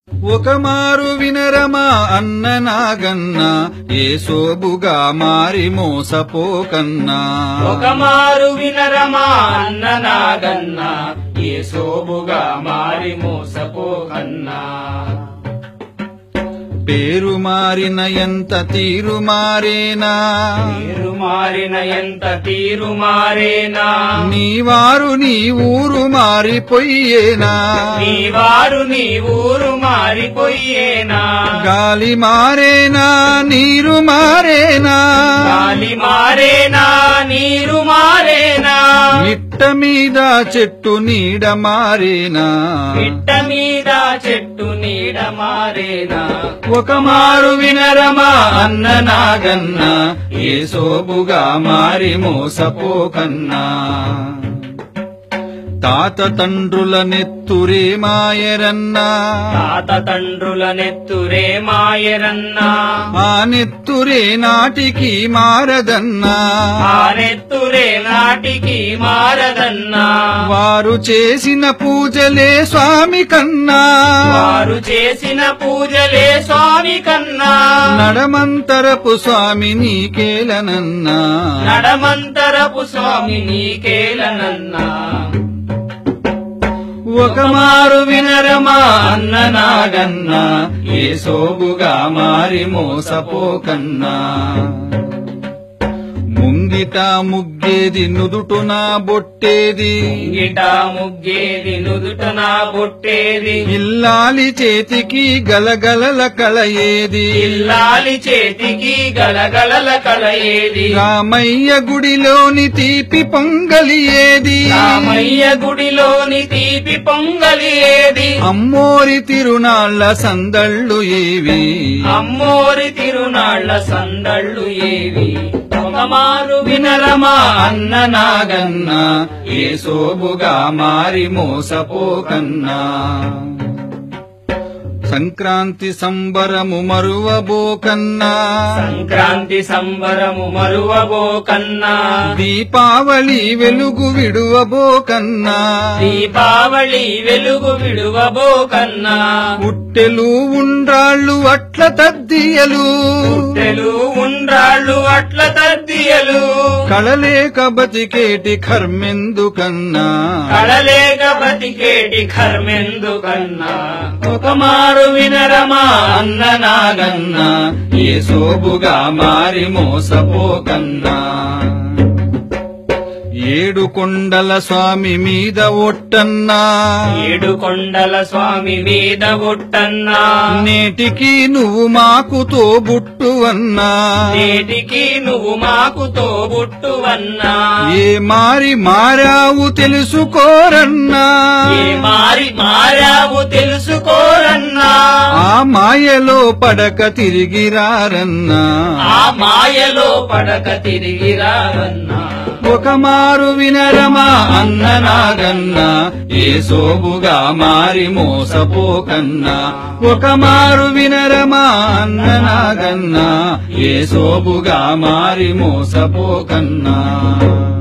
ఒక మారు వినరమా అన్న నాగన్న ఏ సోబుగా మారి మోసపోకన్నా ఒక మారు వినరమా అన్న నాగన్న ఏ సోబుగా మారి మోసపోకన్నా పేరు మారిన ఎంత తీరు మారేనా తీరు మారిన ఎంత తీరు మారేనా నీ వారు నీ ఊరు మారిపోయేనా నీ వారు నీ ఊరు మారిపోయేనా గాలి మారేనా నీరు మారేనా గాలి మారేనా నీరు మారేనా మిట్ట మీద చెట్టు నీడ మారేనా పిట్ట మీద చెట్టు నీడ మారేనా ఒక మారు వినరమా అన్న నాగన్న ఏ సోబుగా మారి మోసపోకన్నా తాత తండ్రుల నెత్తురే మాయరన్నా తాత తండ్రుల నెత్తురే మాయరన్నా ఆ నెత్తురే నాటికి మారదన్నా ఆ నెత్తురే నాటికి మారదన్నా వారు చేసిన పూజలే స్వామి కన్నా వారు చేసిన పూజలే స్వామి కన్నా నడమంతరపు స్వామి నీకేలనన్నా నడమంతరపు స్వామి నీకేలనన్నా ఒక మారు వినరమా అన్న నాగన్న ఏ సోబుగా మారి మోసపోకన్నా ముంగిట ముగ్గేది నుదుటున బొట్టేది గిట ముగ్గేది నుదుటన బొట్టేది ఇల్లాలి చేతికి గలగలల కళయేది ఇల్లాలి చేతికి గలగలల కలయేది రామయ్య గుడిలోని తీపి పొంగలి ఏది రామయ్య గుడిలోని తీపి పొంగలి ఏది అమ్మోరి తిరునాళ్ళ సందళ్ళు ఏవి అమ్మోరి తిరునాళ్ల సందళ్ళు ఏవి ఒక మారు వినరమా అన్న నాగన్న ఏ సోబుగా మారి మోసపోకన్నా సంక్రాంతి సంబరము మరువబోకన్నా సంక్రాంతి సంబరము మరువబోకన్నా దీపావళి వెలుగు విడువబోకన్నా దీపావళి వెలుగు విడువబోకన్నా పుట్టెలు ఉండ్రాళ్ళు అట్ల తద్దియలు తెలు ఉండ్రాళ్ళు అట్ల తద్దియలు కళలేక బతికేటి కర్మెందుకన్నా కడలేక బతికేటి కర్మెందుకన్నా ఒక మారు వినరమా అన్న నాగన్న ఏ సోబుగా మారి మోసపోకన్నా ఏడు కొండల స్వామి మీద ఒట్టన్నా ఏడు కొండల స్వామి మీద ఒట్టన్నా నేటికి నువ్వు మాకు తోబుట్టువన్నా నేటికి నువ్వు మాకు తోబుట్టువన్నా ఏ మారి మారావు తెలుసుకోరన్నా ఏ మారి మారావు తెలుసుకోరన్నా ఆ మాయలో పడక తిరిగిరారన్నా ఆ మాయలో పడక తిరిగి రావన్నా ఒక మారు వినరమా అన్న నాగన్న ఏ సోబుగా మారి మోసపోకన్నా ఒక మారు వినరమా అన్న నాగన్న ఏ సోబుగా మారి మోసపోకన్నా